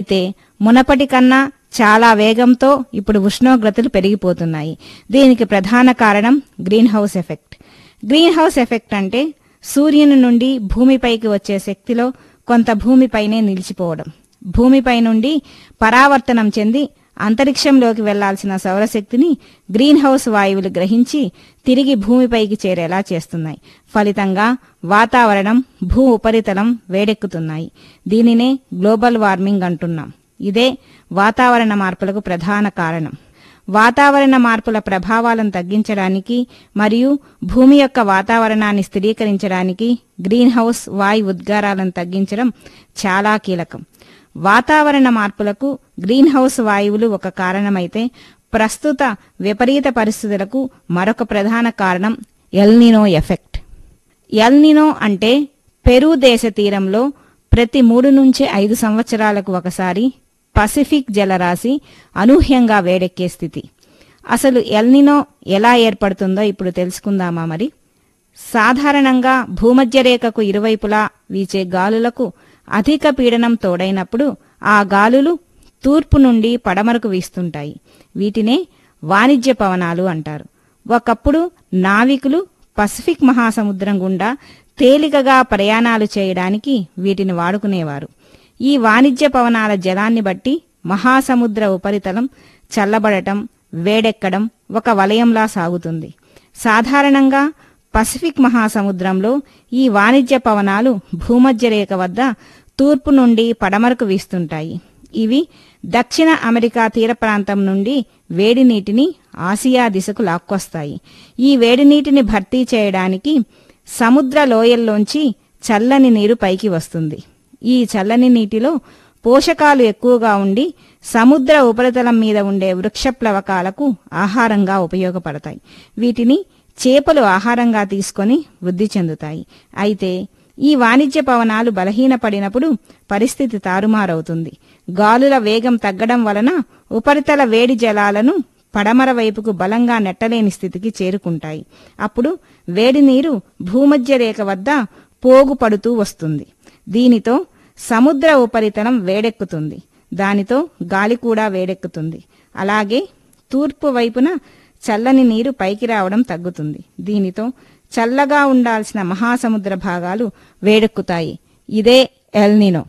అయితే మునపటి కన్నా చాలా వేగంతో ఇప్పుడు ఉష్ణోగ్రతలు పెరిగిపోతున్నాయి దీనికి ప్రధాన కారణం greenhouse effect greenhouse effect అంటే సూర్యుని నుండి భూమిపైకి వచ్చే శక్తిలో కొంత భూమిపైనే నిలిచిపోవడం భూమిపై నుండి పరావర్తనం చెంది అంతరిక్షంలోకి వెళ్లాల్సిన సౌరశక్తిని గ్రీన్ హౌస్ వాయువులు గ్రహించి తిరిగి భూమిపైకి చేరేలా చేస్తున్నాయి ఫలితంగా వాతావరణం భూ ఉపరితలం వేడెక్కుతున్నాయి దీనినే గ్లోబల్ వార్మింగ్ అంటున్నాం ఇదే వాతావరణ మార్పులకు ప్రధాన కారణం వాతావరణ మార్పుల ప్రభావాలను తగ్గించడానికి మరియు భూమి యొక్క వాతావరణాన్ని స్థిరీకరించడానికి గ్రీన్ హౌస్ వాయు ఉద్గారాలను తగ్గించడం చాలా కీలకం వాతావరణ మార్పులకు గ్రీన్ హౌస్ వాయువులు ఒక కారణమైతే ప్రస్తుత విపరీత పరిస్థితులకు మరొక ప్రధాన కారణం ఎల్నినో ఎఫెక్ట్ ఎల్నినో అంటే పెరు దేశ తీరంలో ప్రతి మూడు నుంచి ఐదు సంవత్సరాలకు ఒకసారి పసిఫిక్ జలరాశి అనూహ్యంగా వేడెక్కే స్థితి అసలు ఎల్నినో ఎలా ఏర్పడుతుందో ఇప్పుడు తెలుసుకుందామా మరి సాధారణంగా భూమధ్య రేఖకు ఇరువైపులా వీచే గాలులకు అధిక పీడనం తోడైనప్పుడు ఆ గాలులు తూర్పు నుండి పడమరకు వీస్తుంటాయి వీటినే వాణిజ్య పవనాలు అంటారు ఒకప్పుడు నావికులు పసిఫిక్ మహాసముద్రం గుండా తేలికగా ప్రయాణాలు చేయడానికి వీటిని వాడుకునేవారు ఈ వాణిజ్య పవనాల జలాన్ని బట్టి మహాసముద్ర ఉపరితలం చల్లబడటం వేడెక్కడం ఒక వలయంలా సాగుతుంది సాధారణంగా పసిఫిక్ మహాసముద్రంలో ఈ వాణిజ్య పవనాలు భూమధ్య రేఖ వద్ద తూర్పు నుండి పడమరకు వీస్తుంటాయి ఇవి దక్షిణ అమెరికా తీర ప్రాంతం నుండి వేడి నీటిని ఆసియా దిశకు లాక్కొస్తాయి ఈ వేడి నీటిని భర్తీ చేయడానికి సముద్ర లోయల్లోంచి చల్లని నీరు పైకి వస్తుంది ఈ చల్లని నీటిలో పోషకాలు ఎక్కువగా ఉండి సముద్ర ఉపరితలం మీద ఉండే వృక్ష ప్లవకాలకు ఆహారంగా ఉపయోగపడతాయి వీటిని చేపలు ఆహారంగా తీసుకొని వృద్ధి చెందుతాయి అయితే ఈ వాణిజ్య పవనాలు బలహీనపడినప్పుడు పరిస్థితి తారుమారవుతుంది గాలుల వేగం తగ్గడం వలన ఉపరితల వేడి జలాలను పడమర వైపుకు బలంగా నెట్టలేని స్థితికి చేరుకుంటాయి అప్పుడు వేడి నీరు భూమధ్య రేఖ వద్ద పోగు పడుతూ వస్తుంది దీనితో సముద్ర ఉపరితలం వేడెక్కుతుంది దానితో గాలి కూడా వేడెక్కుతుంది అలాగే తూర్పు వైపున చల్లని నీరు పైకి రావడం తగ్గుతుంది దీనితో చల్లగా ఉండాల్సిన మహాసముద్ర భాగాలు వేడెక్కుతాయి ఇదే ఎల్నినో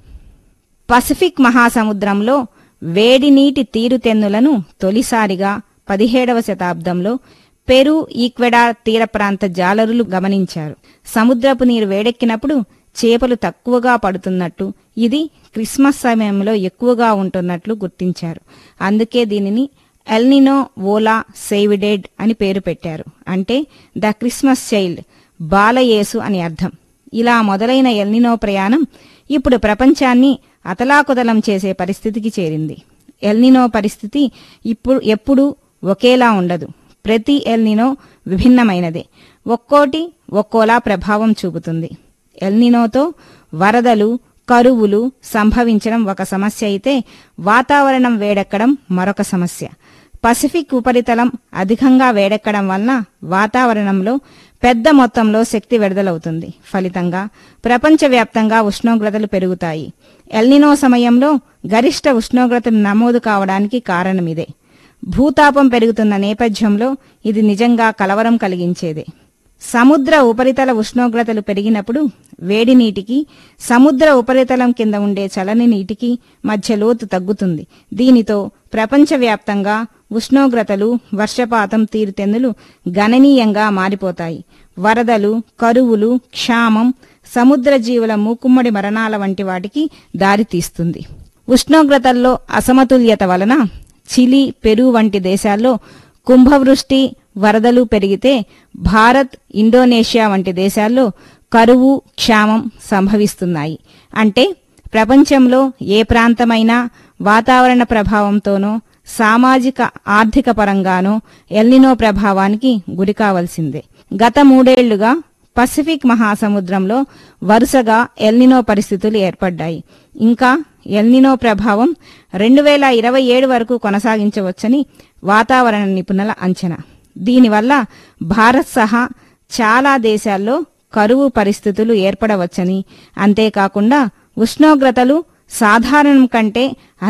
పసిఫిక్ మహాసముద్రంలో వేడి నీటి తీరుతెన్నులను తొలిసారిగా పదిహేడవ శతాబ్దంలో పెరు ఈక్వెడార్ తీర ప్రాంత జాలరులు గమనించారు సముద్రపు నీరు వేడెక్కినప్పుడు చేపలు తక్కువగా పడుతున్నట్టు ఇది క్రిస్మస్ సమయంలో ఎక్కువగా ఉంటున్నట్లు గుర్తించారు అందుకే దీనిని ఎల్నినో ఓలా సేవిడెడ్ అని పేరు పెట్టారు అంటే ద క్రిస్మస్ చైల్డ్ బాలయేసు అని అర్థం ఇలా మొదలైన ఎల్నినో ప్రయాణం ఇప్పుడు ప్రపంచాన్ని అతలాకుతలం చేసే పరిస్థితికి చేరింది ఎల్నినో పరిస్థితి ఇప్పుడు ఎప్పుడూ ఒకేలా ఉండదు ప్రతి ఎల్నినో విభిన్నమైనదే ఒక్కోటి ఒక్కోలా ప్రభావం చూపుతుంది ఎల్నినోతో వరదలు కరువులు సంభవించడం ఒక సమస్య అయితే వాతావరణం వేడెక్కడం మరొక సమస్య పసిఫిక్ ఉపరితలం అధికంగా వేడెక్కడం వలన వాతావరణంలో పెద్ద మొత్తంలో శక్తి విడుదలవుతుంది ఫలితంగా ప్రపంచవ్యాప్తంగా ఉష్ణోగ్రతలు పెరుగుతాయి ఎల్నినో సమయంలో గరిష్ట ఉష్ణోగ్రతలు నమోదు కావడానికి కారణమిదే భూతాపం పెరుగుతున్న నేపథ్యంలో ఇది నిజంగా కలవరం కలిగించేదే సముద్ర ఉపరితల ఉష్ణోగ్రతలు పెరిగినప్పుడు వేడి నీటికి సముద్ర ఉపరితలం కింద ఉండే చలని నీటికి మధ్య లోతు తగ్గుతుంది దీనితో ప్రపంచవ్యాప్తంగా ఉష్ణోగ్రతలు వర్షపాతం తీరుతెన్నులు గణనీయంగా మారిపోతాయి వరదలు కరువులు క్షామం సముద్ర జీవుల మూకుమ్మడి మరణాల వంటి వాటికి దారితీస్తుంది ఉష్ణోగ్రతల్లో అసమతుల్యత వలన చిలీ పెరు వంటి దేశాల్లో కుంభవృష్టి వరదలు పెరిగితే భారత్ ఇండోనేషియా వంటి దేశాల్లో కరువు క్షామం సంభవిస్తున్నాయి అంటే ప్రపంచంలో ఏ ప్రాంతమైనా వాతావరణ ప్రభావంతోనో సామాజిక ఆర్థిక పరంగానో ఎల్నినో ప్రభావానికి గురికావలసిందే గత మూడేళ్లుగా పసిఫిక్ మహాసముద్రంలో వరుసగా ఎల్నినో పరిస్థితులు ఏర్పడ్డాయి ఇంకా ఎల్నినో ప్రభావం రెండు వేల ఇరవై ఏడు వరకు కొనసాగించవచ్చని వాతావరణ నిపుణుల అంచనా దీనివల్ల భారత్ సహా చాలా దేశాల్లో కరువు పరిస్థితులు ఏర్పడవచ్చని అంతేకాకుండా ఉష్ణోగ్రతలు సాధారణం కంటే